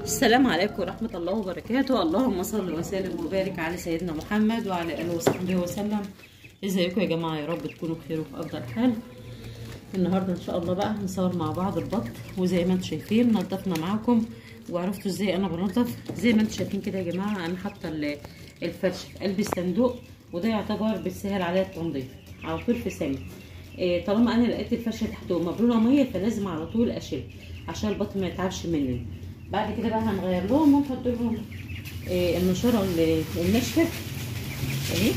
السلام عليكم ورحمة الله وبركاته اللهم صل وسلم وبارك على سيدنا محمد وعلى آله وصحبه وسلم ازيكم يا جماعة يا رب تكونوا بخير وفي أفضل حال النهاردة إن شاء الله بقى هنصور مع بعض البط وزي ما انتم شايفين نضفنا معاكم وعرفتوا ازاي أنا بنضف زي ما انتم شايفين كده يا جماعة أنا حاطة الفرش في قلب الصندوق وده يعتبر بتسهل عليا التنظيف على طول في ثانية إيه طالما أنا لقيت الفرشة تحته مبلولة مية فلازم على طول أشيل عشان البط ما يتعبش مني بعد كده بقى هنغير لهم ونحط لهم إيه النشاره الناشفه اهي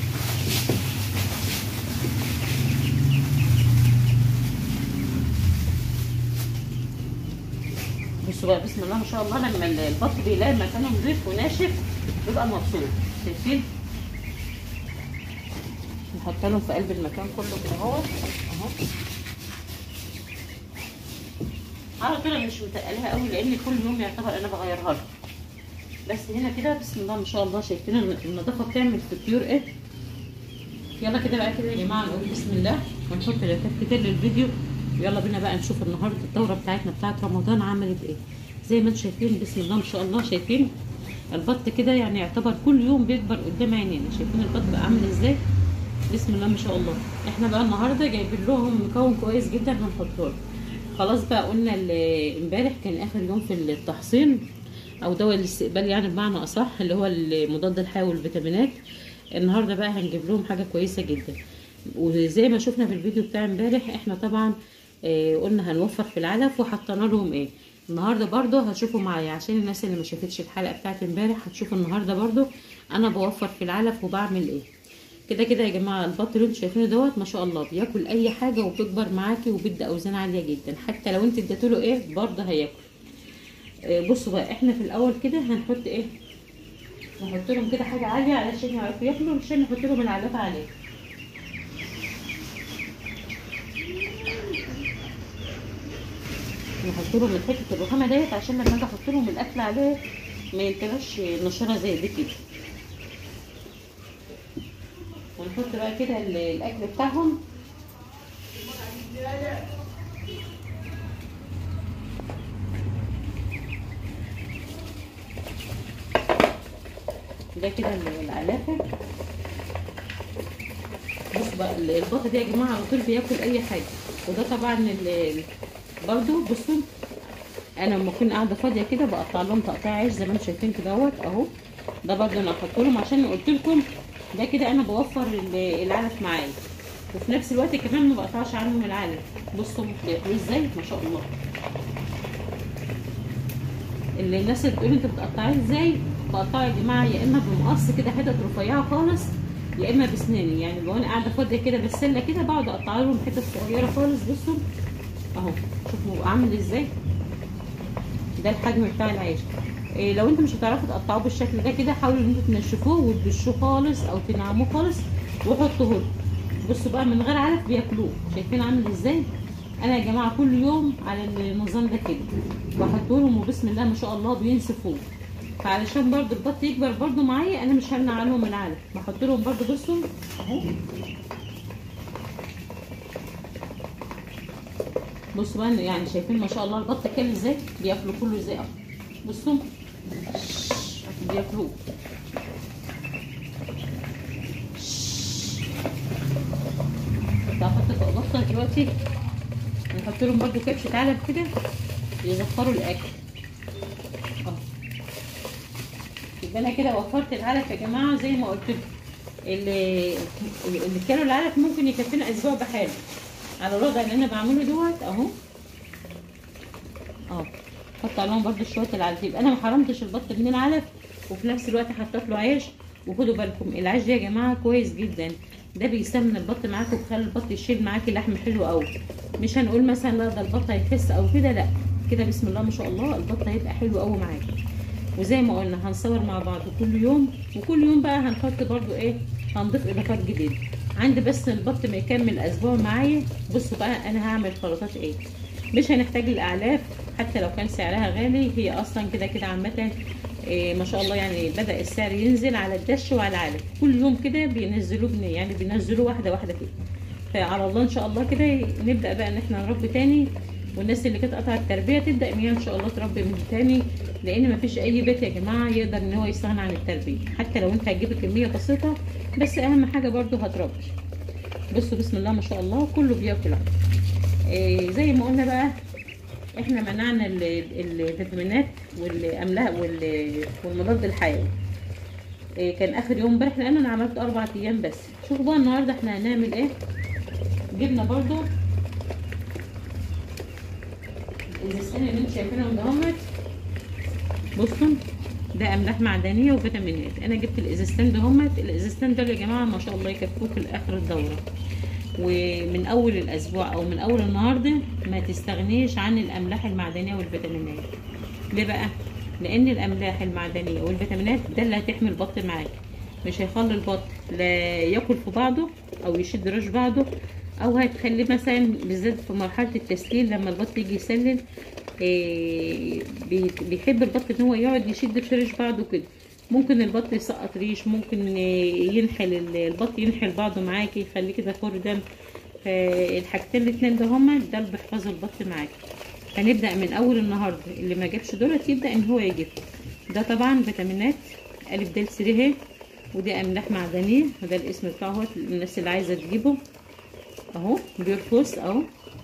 بصوا بقى بسم الله ما شاء الله لما البط بيلاقي مكانه نضيف وناشف بيبقى مبسوط شايفين نحط لهم في قلب المكان كله كده اهو اهو على طول مش متقلها قوي لان كل يوم يعتبر انا بغيرها لها بس هنا كده بسم الله ما شاء الله شايفين النظافه بتعمل في الطيور ايه يلا كده بقى كده يا جماعه نقول بسم الله ونحط لايكات كتير للفيديو يلا بينا بقى نشوف النهارده الدوره بتاعتنا بتاعت رمضان عملت ايه زي ما انتم شايفين بسم الله ما شاء الله شايفين البط كده يعني يعتبر كل يوم بيكبر قدام عينينا شايفين البط بقى عامل ازاي بسم الله ما شاء الله احنا بقى النهارده جايبين لهم مكون كويس جدا هنحطه لهم خلاص بقى قلنا امبارح كان اخر يوم في التحصين او دواء الاستقبال يعني بمعنى اصح اللي هو المضاد الحيوي والفيتامينات النهارده بقى هنجيب لهم حاجه كويسه جدا وزي ما شفنا في الفيديو بتاع امبارح احنا طبعا اه قلنا هنوفر في العلف وحطينا لهم ايه النهارده برضو هتشوفوا معايا عشان الناس اللي ما شافتش الحلقه بتاعت امبارح هتشوفوا النهارده برضو انا بوفر في العلف وبعمل ايه كده كده يا جماعه البط اللي انتوا شايفينه دوت ما شاء الله بياكل اي حاجه وبيكبر معاكي وبيدي اوزان عاليه جدا حتى لو انت اديتوله ايه برضه هياكل آه بصوا بقى احنا في الاول كده هنحط ايه نحط لهم كده حاجه عاليه علشان يعرفوا ياكلوا عشان نحط لهم العلف عليه نحط لهم حته الرخامه ديت عشان لما اجي احط لهم الاكل عليه ما ينتبهش نشاره زي دي كده ونحط بقى كده الاكل بتاعهم ده كده العلافه بصوا بقى البط ده يا جماعه على طول بياكل اي حاجه وده طبعا برضو بصوا انا لما اكون قاعده فاضيه كده بقطع لهم تقطيع عيش زي ما انتم شايفين كده اهوت اهو ده برضو انا هحط لهم عشان قلت لكم ده كده انا بوفر العلف معايا وفي نفس الوقت كمان ما بقطعش عنهم العلف بصوا بياكلوه ازاي ما شاء الله اللي الناس اللي بتقول انت بتقطعيه ازاي بقطعه يا جماعه يا اما بمقص كده حتت رفيعه خالص يا اما بسناني يعني لو انا قاعده فاضيه كده بالسله كده بقعد اقطع لهم حتت صغيره خالص بصوا اهو شوفوا عامل ازاي ده الحجم بتاع العيش إيه لو انتوا مش هتعرفوا تقطعوه بالشكل ده كده حاولوا ان انتوا تنشفوه وتبشوه خالص او تنعموه خالص وحطوه له بصوا بقى من غير علف بياكلوه شايفين عامل ازاي انا يا جماعه كل يوم على النظام ده كده بحطه لهم وبسم الله ما شاء الله بينسفوه فعلشان برضو البط يكبر برضو معايا انا مش همنع عنهم العلف بحط لهم برضو بصوا اهو بصوا بقى يعني شايفين ما شاء الله البط كل ازاي بياكلوا كله ازاي اهو بصوا بياكلوه هحط بطه دلوقتي نحط لهم برضو كبشه علب كده يزفروا الاكل اه يبقى انا كده وفرت العلف يا جماعه زي ما قلت لكم اللي اللي كانوا العلف ممكن يكفينا اسبوع بحاله على الوضع اللي انا بعمله دوت اهو اه حط عليهم برده شويه العلف يبقى انا ما حرمتش البط من العلف وفي نفس الوقت حطيت له عيش وخدوا بالكم العيش ده يا جماعه كويس جدا ده بيسمن البط معاكم وبيخلي البط يشيل معاكي لحم حلو قوي مش هنقول مثلا لا ده البط هيخس او كده لا كده بسم الله ما شاء الله البط هيبقى حلو قوي معاكي وزي ما قلنا هنصور مع بعض كل يوم وكل يوم بقى هنحط برده ايه هنضيف اضافات جديده عندي بس البط ما يكمل اسبوع معايا بصوا بقى انا هعمل خلطات ايه مش هنحتاج الاعلاف حتى لو كان سعرها غالي هي اصلا كده كده عامه إيه ما شاء الله يعني بدا السعر ينزل على الدش وعلى العلف كل يوم كده بينزلوه جنيه يعني بينزلوه واحده واحده كده فعلى الله ان شاء الله كده نبدا بقى ان احنا نربي تاني والناس اللي كانت قطعت التربيه تبدا ان هي ان شاء الله تربي من تاني لان مفيش اي بيت يا جماعه يقدر ان هو يستغنى عن التربيه حتى لو انت هتجيب كميه بسيطه بس اهم حاجه برضو هتربي بصوا بسم الله ما شاء الله كله بياكل اهو إيه زي ما قلنا بقى احنا منعنا ال- ال- الفيتامينات والاملاح وال- والمضاد الحيوي إيه كان اخر يوم امبارح لان انا عملت اربع ايام بس شوفوا بقى النهارده احنا هنعمل ايه جبنا برضو الازازتين اللي انتوا شايفينهم دهمت بصوا ده املاح معدنيه وفيتامينات انا جبت الازازتين دهمت الازازتين دول يا جماعه ما شاء الله يكفوك لاخر الدوره ومن اول الاسبوع او من اول النهارده ما تستغنيش عن الاملاح المعدنيه والفيتامينات ليه بقى لان الاملاح المعدنيه والفيتامينات ده اللي هتحمي البط معاك مش هيخلي البط لا ياكل في بعضه او يشد رش بعضه او هتخليه مثلا بالذات في مرحله التسليل لما البط يجي يسلل إيه بي- بيحب البط ان هو يقعد يشد في ريش بعضه كده ممكن البط يسقط ريش ممكن إيه، ينحل ال- البط ينحل بعضه معاكي يخليه كده خور دم فالحاجتين الاتنين ده هما ده اللي بيحفظوا البط معاكي هنبدا من اول النهارده اللي ما جابش دولت يبدا ان هو يجيب ده طبعا فيتامينات الف د س ر ه ودي املاح معدنيه وده الاسم بتاعه اهوت الناس اللي عايزه تجيبه اهو بيرفوس اهو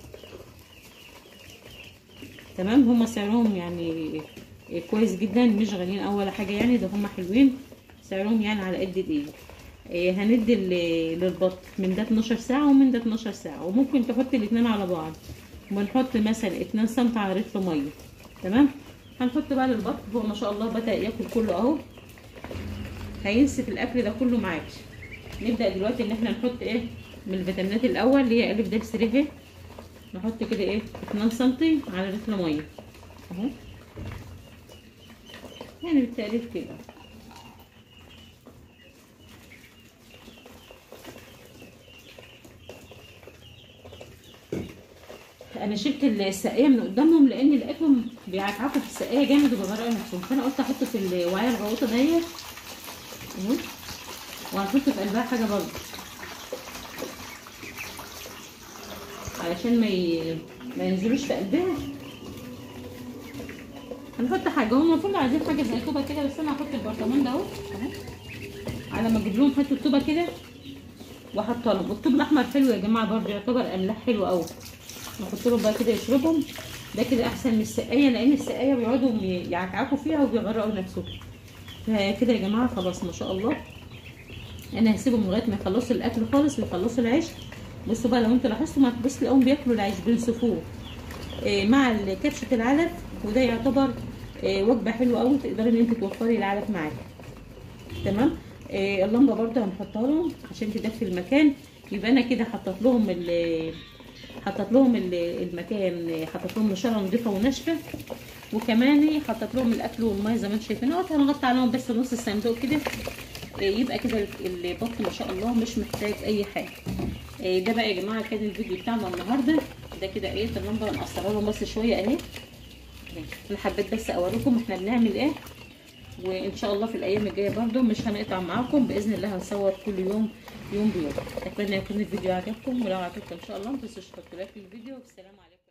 تمام هما سعرهم يعني كويس جدا مش غاليين اول حاجه يعني ده هما حلوين سعرهم يعني على قد الايد إيه هندي ل- للبط من ده 12 ساعه ومن ده 12 ساعه وممكن تحط الاتنين على بعض بنحط مثلا 2 سم على رتر ميه تمام هنحط بقى للبط هو ما شاء الله بدا ياكل كله اهو هينسف الاكل ده كله معاك نبدا دلوقتي ان احنا نحط ايه من الفيتامينات الاول اللي هي الف د س ر ه نحط كده ايه 2 سم على رتر ميه اهو يعني بالتقريب كده انا شلت السقايه من قدامهم لان لقيتهم بيعكعكوا في السقايه جامد وبغرقوا نفسهم فانا قلت احطه في الوعايه الغويطه ديت اهو وهنحط في قلبها حاجه برضه علشان ما ي... ما ينزلوش في قلبها هنحط حاجه هم المفروض عايزين حاجه زي طوبه كده بس انا هحط البرطمان ده اهو اهو على ما اجيب لهم حته طوبه كده واحط لهم والطوب الاحمر حلو يا جماعه برضه يعتبر املاح حلو قوي نحط لهم بقى كده يشربهم ده كده احسن من السقايه لان السقايه بيقعدوا يعكعكوا فيها وبيغرقوا نفسهم فكده يا جماعه خلاص ما شاء الله انا هسيبهم لغايه ما يخلصوا الاكل خالص ويخلصوا العيش بصوا بقى لو انتوا لاحظتوا ما تبص تلاقوهم بياكلوا العيش بينسفوه إيه مع كبشه العلف وده يعتبر إيه وجبه حلوه قوي تقدري ان انت توفري العلف معاكي تمام إيه اللمبه برده هنحطها لهم عشان تدفي المكان يبقى انا كده حطيت لهم ال حطيت لهم ال- المكان حطيت لهم نشاره نضيفه وناشفه وكمان حطيت لهم الاكل والميه زي ما انتم شايفين اهوت هنغطي عليهم بس نص الصندوق كده إيه يبقى كده البط ما شاء الله مش محتاج اي حاجه إيه ده بقى يا جماعه كان الفيديو بتاعنا النهارده ده كده ايه اللمبه هنقصرها لهم بس شويه اهي انا حبيت بس اوريكم احنا بنعمل ايه وان شاء الله في الايام الجايه برده مش هنقطع معاكم باذن الله هنصور كل يوم يوم بيوم اتمنى يكون الفيديو عجبكم ولو عجبكم ان شاء الله ما تنسوش تحطوا لايك للفيديو والسلام عليكم